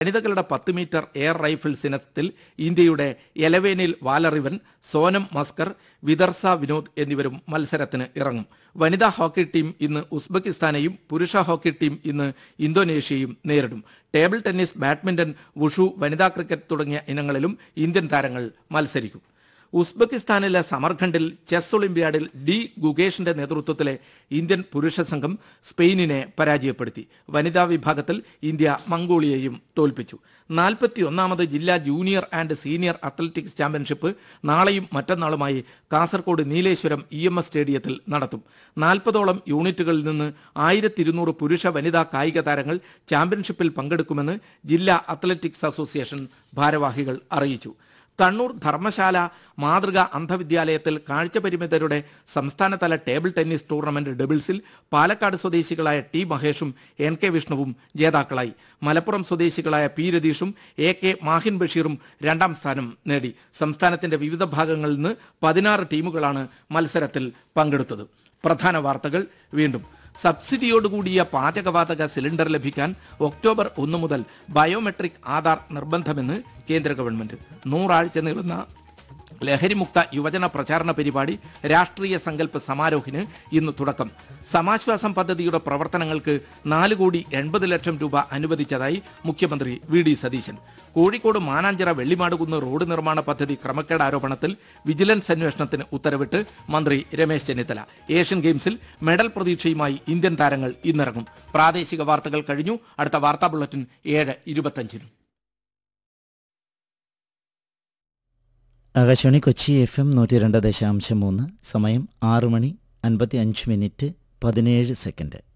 വനിതകളുടെ പത്ത് metre air rifles ഇനത്തിൽ ഇന്ത്യയുടെ എലവേനിൽ വാലറിവൻ സോനം മസ്കർ വിദർസ വിനോദ് എന്നിവരും മത്സരത്തിന് ഇറങ്ങും വനിതാ ഹോക്കി ടീം ഇന്ന് ഉസ്ബെക്കിസ്ഥാനെയും പുരുഷ ഹോക്കി ടീം ഇന്ന് ഇന്തോനേഷ്യയും നേരിടും ടേബിൾ ടെന്നീസ് ബാഡ്മിന്റൺ വുഷു വനിതാ ക്രിക്കറ്റ് തുടങ്ങിയ ഇനങ്ങളിലും ഇന്ത്യൻ താരങ്ങൾ മത്സരിക്കും ഉസ്ബെക്കിസ്ഥാനിലെ സമർഖണ്ഡിൽ ചെസ് ഒളിമ്പ്യാഡിൽ ഡി ഗുഗേഷിന്റെ നേതൃത്വത്തിലെ ഇന്ത്യൻ പുരുഷ സംഘം സ്പെയിനിനെ പരാജയപ്പെടുത്തി വനിതാ വിഭാഗത്തിൽ ഇന്ത്യ മംഗോളിയയും തോൽപ്പിച്ചു നാൽപ്പത്തിയൊന്നാമത് ജില്ലാ junior and senior athletics championship നാളെയും മറ്റന്നാളുമായി Kasaragod Nileshwaram E M S സ്റ്റേഡിയത്തിൽ നടത്തും നാൽപ്പതോളം യൂണിറ്റുകളിൽ നിന്ന് ആയിരത്തി ഇരുന്നൂറ് പുരുഷ വനിതാ കായിക താരങ്ങൾ ചാമ്പ്യൻഷിപ്പിൽ പങ്കെടുക്കുമെന്ന് ജില്ലാ അത്ലറ്റിക്സ് അസോസിയേഷൻ ഭാരവാഹികൾ അറിയിച്ചു കണ്ണൂർ ധർമ്മശാല മാതൃക അന്ധവിദ്യാലയത്തിൽ കാഴ്ചപരിമിതരുടെ സംസ്ഥാനതല ടേബിൾ ടെന്നീസ് ടൂർണമെന്റ് ഡബിൾസിൽ പാലക്കാട് സ്വദേശികളായ ടി മഹേഷും എൻ കെ വിഷ്ണുവും ജേതാക്കളായി മലപ്പുറം സ്വദേശികളായ പി രതീഷും എ കെ മാഹിൻ ബഷീറും രണ്ടാം സ്ഥാനം നേടി സംസ്ഥാനത്തിന്റെ വിവിധ ഭാഗങ്ങളിൽ നിന്ന് പതിനാറ് ടീമുകളാണ് മത്സരത്തിൽ പങ്കെടുത്തത് പ്രധാന വാർത്തകൾ വീണ്ടും സബ്സിഡിയോടുകൂടിയ പാചകവാതക സിലിണ്ടർ ലഭിക്കാൻ ഒക്ടോബർ ഒന്ന് മുതൽ ബയോമെട്രിക് ആധാർ നിർബന്ധമെന്ന് കേന്ദ്ര ഗവൺമെന്റ് നൂറാഴ്ച നീളുന്ന ലഹരിമുക്ത യുവജന പ്രചാരണ പരിപാടി രാഷ്ട്രീയ സങ്കല്പ സമാരോഹിന് ഇന്ന് തുടക്കം സമാശ്വാസം പദ്ധതിയുടെ പ്രവർത്തനങ്ങൾക്ക് നാല് കോടി എൺപത് ലക്ഷം രൂപ അനുവദിച്ചതായി മുഖ്യമന്ത്രി V D Satheesan Kozhikode Mananchira Vellimadukunnu road നിർമ്മാണ പദ്ധതി ക്രമക്കേട് ആരോപണത്തിൽ വിജിലൻസ് അന്വേഷണത്തിന് ഉത്തരവിട്ട് മന്ത്രി രമേശ് ചെന്നിത്തല ഏഷ്യൻ ഗെയിംസിൽ മെഡൽ പ്രതീക്ഷയുമായി ഇന്ത്യൻ താരങ്ങൾ ഇന്നിറങ്ങും പ്രാദേശിക വാർത്തകൾ കഴിഞ്ഞു അടുത്ത വാർത്താ ബുള്ളറ്റിൻ ഏഴ് ഇരുപത്തഞ്ചിന് ആകാശവാണി കൊച്ചി എഫ് എം നൂറ്റി രണ്ട് ദശാംശം മൂന്ന് സമയം ആറ് മണി അൻപത്തി അഞ്ച് മിനിറ്റ് പതിനേഴ് സെക്കൻഡ്